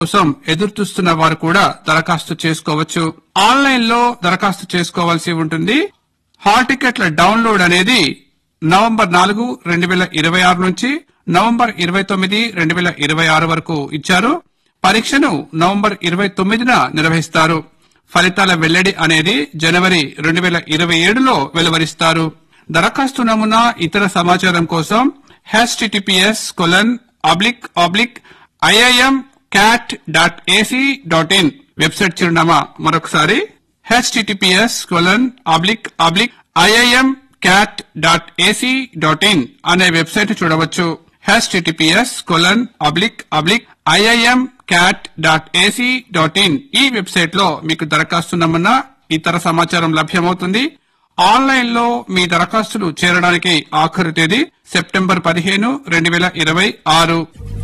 కోసం ఎదురు చూస్తున్న వారు కూడా దరఖాస్తు చేసుకోవచ్చు ఆన్లైన్ లో దరఖాస్తు చేసుకోవాల్సి ఉంటుంది హాల్ టికెట్ల డౌన్లోడ్ అనేది నవంబర్ నాలుగు రెండు వేల ఇరవై ఆరు నుంచి నవంబర్ ఇరవై తొమ్మిది రెండు వేల ఇరవై ఆరు వరకు ఇచ్చారు పరీక్షను నవంబర్ ఇరవై తొమ్మిదిన నిర్వహిస్తారు ఫలితాల వెల్లడి అనేది జనవరి రెండు వేల ఇరవై ఏడులో వెలువరిస్తారు దరఖాస్తు నమూనా ఇతర సమాచారం కోసం HTTPS colon oblique oblique IIM CAT dot AC dot in website చిరునామా మరొకసారి HTTPS colon oblique oblique IIM CAT dot AC dot in అనే వెబ్సైట్ చూడవచ్చు HTTPS colon oblique oblique IIM CAT dot AC dot in ఈ website లో మీకు దరఖాస్తు నమూనా ఇతర సమాచారం లభ్యమవుతుంది ఆన్లైన్ లో మీ దరఖాస్తులు చేరడానికి ఆఖరు తేదీ సెప్టెంబర్ పదిహేను రెండు వేల ఇరవై ఆరు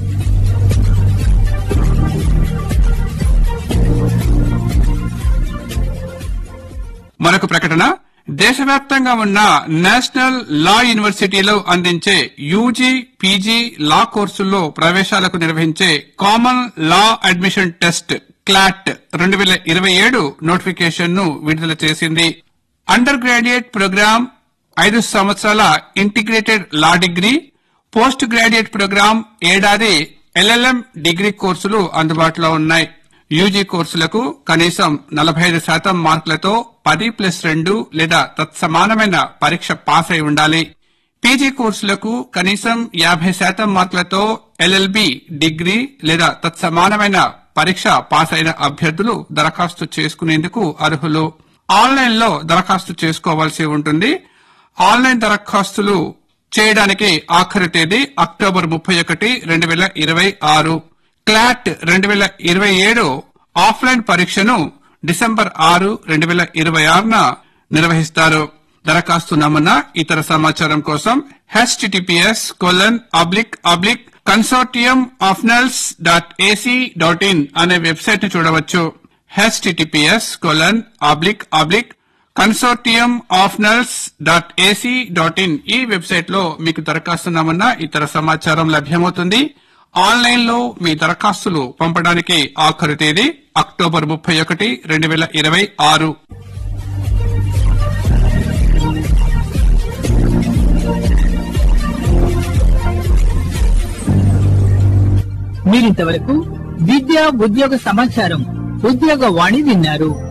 మరొక ప్రకటన దేశవ్యాప్తంగా ఉన్న నేషనల్ లా యూనివర్సిటీలో అందించే యూజీ పీజీ లా కోర్సుల్లో ప్రవేశాలకు నిర్వహించే common law admission test CLAT రెండు వేల ఇరవై ఏడు నోటిఫికేషన్ ను విడుదల చేసింది అండర్ గ్రాడ్యుయేట్ ప్రోగ్రాం ఐదు సంవత్సరాల integrated law degree post graduate programme ఏడాది ఎల్ఎల్ఎం డిగ్రీ కోర్సులు అందుబాటులో ఉన్నాయి యూజీ కోర్సులకు కనీసం నలభై ఐదు శాతం మార్కులతో పది ప్లస్ రెండు లేదా తత్సమానమైన పరీక్ష పాస్ అయి ఉండాలి పీజీ కోర్సులకు కనీసం యాభై శాతం మార్కులతో ఎల్ఎల్బి డిగ్రీ లేదా తత్సమానమైన పరీక్ష పాస్ అయిన అభ్యర్థులు దరఖాస్తు చేసుకునేందుకు అర్హులు ఆన్లైన్ లో దరఖాస్తు చేసుకోవాల్సి ఉంటుంది ఆన్లైన్ దరఖాస్తులు చేయడానికి ఆఖరి తేదీ అక్టోబర్ ముప్పై ఒకటి రెండు వేల ఇరవై ఆరు క్లాట్ రెండు వేల ఇరవై ఏడు ఆఫ్లైన్ పరీక్షను డిసెంబర్ ఆరు రెండు వేల ఇరవై ఆరున నిర్వహిస్తారు దరఖాస్తు నమూనా ఇతర సమాచారం కోసం HTTPS colon oblique oblique consortium of NLUs dot AC dot in అనే వెబ్సైట్ ను చూడవచ్చు HTTPS colon oblique oblique consortium of NLUs dot AC dot in ఈ వెబ్సైట్ లో మీకు దరఖాస్తు నమూనా ఇతర సమాచారం లభ్యమవుతుంది ఆన్లైన్ లో మీ దరఖాస్తులు పంపడానికి ఆఖరు తేదీ అక్టోబర్ ముప్పై ఒకటి రెండు వేల ఇరవై ఆరు మీరింతవరకు విద్య ఉద్యోగ సమాచారం ఉద్యోగ వాణి విన్నారు